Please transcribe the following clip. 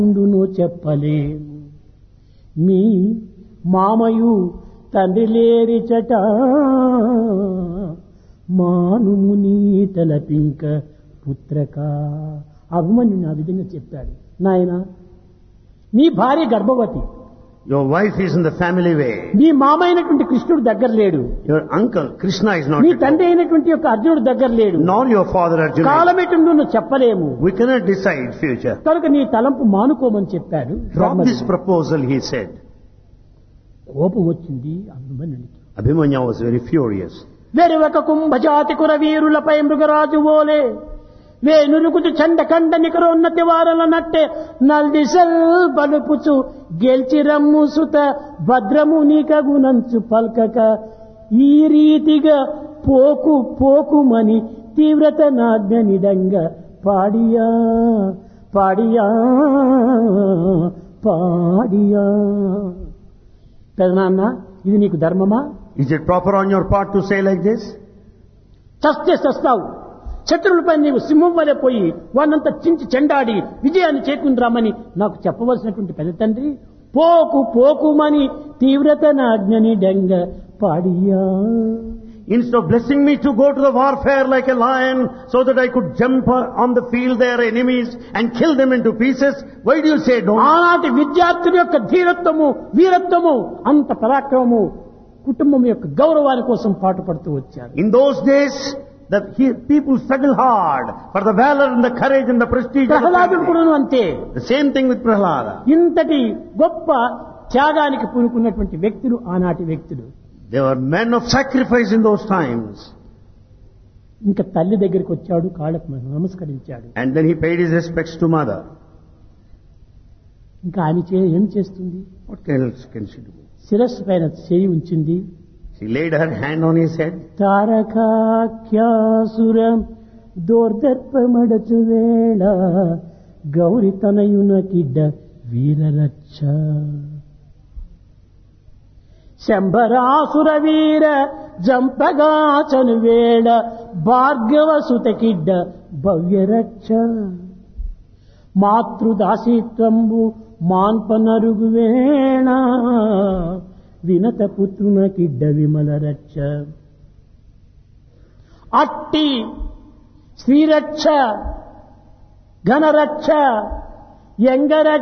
ఉండును చెప్పలేము మీ మామయు తండ్రి లేరిచట మానుము నీ తలపింక పుత్రక అభిమన్యుని ఆ విధంగా చెప్పాడు నాయన నీ భార్య గర్భవతి Your wife is in the family way. నీ మామ అయినటువంటి కృష్ణుడు దగ్గర లేడు Your uncle Krishna is not నీ at తండ్రి home. అయినటువంటి యొక్క అర్జునుడు దగ్గర లేడు Nor your father Arjuna. కాలమెటుండు నువ్వు చెప్పలేము We cannot decide future. కనుక నీ తలంపు మానుకోమని చెప్పాడు Drop this ధర్మజుడు. proposal, he said. కోపం వచ్చింది అభిమన్యునికి Abhimanyu was very furious. వెరువక కుంభజాతి కుర వీరులపై మృగరాజు ఓలే వేనురుకుతు చండ కండ నికరోన్నతి వారల నట్టే నల్దిసల్ బలుపుచు గెల్చి రమ్ము సుత భద్రము నీకగునంచు పల్కక ఈ రీతిగా పోకు పోకుమని తీవ్రత నాజ్ఞనిడంగా పాడియా పాడియా పాడియా పెదనాన్న ఇది నీకు ధర్మమా Is it proper on your part to say like this? చస్తే చస్తావు శత్రువులపై నీవు సింహం వలె పోయి వానంతా చించి చెండాడి విజయాన్ని చేకుందిరామని నాకు చెప్పవలసినటువంటి పెద్ద తండ్రి పోకు పోకుమని తీవ్రత నాజ్ఞని డెంగ పాడియా Instead of blessing me to go to the warfare like a lion so that I could jump on the field their enemies and kill them into pieces, why do you say don't? ఆనాటి విద్యార్థుల యొక్క ధీరత్వము వీరత్వము అంత పరాక్రమము కుటుంబం యొక్క గౌరవాని కోసం పాటుపడుతూ వచ్చారు In those days, the he- people struggle hard for the valor and the courage and the prestige of the ప్రహ్లాదుడు family. కూడా అంతే The same thing with Prahlada. ఇంతటి గొప్ప త్యాగానికి పూనుకున్నటువంటి వ్యక్తులు ఆనాటి వ్యక్తులు They were men of sacrifice in those times. ఇంకా తల్లి దగ్గరికి వచ్చాడు కాళ్ళకు నమస్కరించాడు And then he paid his respects to mother. ఇంకా ఆమె చే ఏం చేస్తుంది What else can she do? శిరస్సు పైన చేయి ఉంచింది She laid her hand on his head. తారకాఖ్యాసురం దోర్దర్పమడచు వేళ గౌరి తనయునకిడ్డ వీరరచ్చ శంభరాసుర వీర జంపగాచను వేళ భార్గవ సుతకిడ్డ భవ్యరక్ష మాతృదాసిత్వంబు మాన్పనరుగు వేణ వినత పుత్రునకిడ్డ విమల రక్ష అట్టి శ్రీరక్ష ఘనరక్ష ఎంగర